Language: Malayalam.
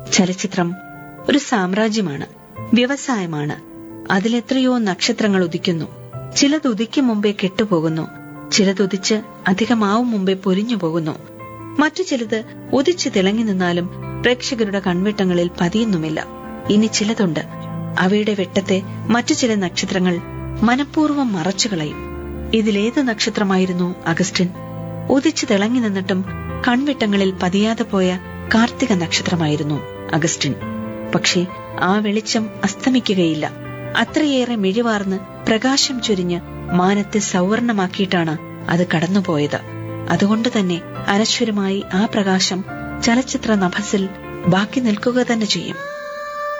ചലച്ചിത്രം ഒരു സാമ്രാജ്യമാണ് വ്യവസായമാണ് അതിലെത്രയോ നക്ഷത്രങ്ങൾ ഉദിക്കുന്നു ചിലത് ഉദിക്കും മുമ്പേ കെട്ടുപോകുന്നു ചിലതുദിച്ച് അധികമാവും മുമ്പേ പൊരിഞ്ഞു പോകുന്നു മറ്റു ചിലത് ഉദിച്ചു തിളങ്ങി നിന്നാലും പ്രേക്ഷകരുടെ കൺവെട്ടങ്ങളിൽ പതിയുന്നുമില്ല ഇനി ചിലതുണ്ട് അവയുടെ വെട്ടത്തെ മറ്റു ചില നക്ഷത്രങ്ങൾ മനഃപൂർവ്വം മറച്ചുകളയും ഇതിലേത് നക്ഷത്രമായിരുന്നു അഗസ്റ്റിൻ ഉദിച്ചു തിളങ്ങി നിന്നിട്ടും കൺവെട്ടങ്ങളിൽ പതിയാതെ പോയ കാർത്തിക നക്ഷത്രമായിരുന്നു അഗസ്റ്റിൻ പക്ഷേ ആ വെളിച്ചം അസ്തമിക്കുകയില്ല അത്രയേറെ മിഴിവാർന്ന് പ്രകാശം ചൊരിഞ്ഞ് മാനത്തെ സൗവർണമാക്കിയിട്ടാണ് അത് കടന്നുപോയത് അതുകൊണ്ട് തന്നെ അനശ്വരമായി ആ പ്രകാശം ചലച്ചിത്ര നഭസിൽ ബാക്കി നിൽക്കുക തന്നെ ചെയ്യും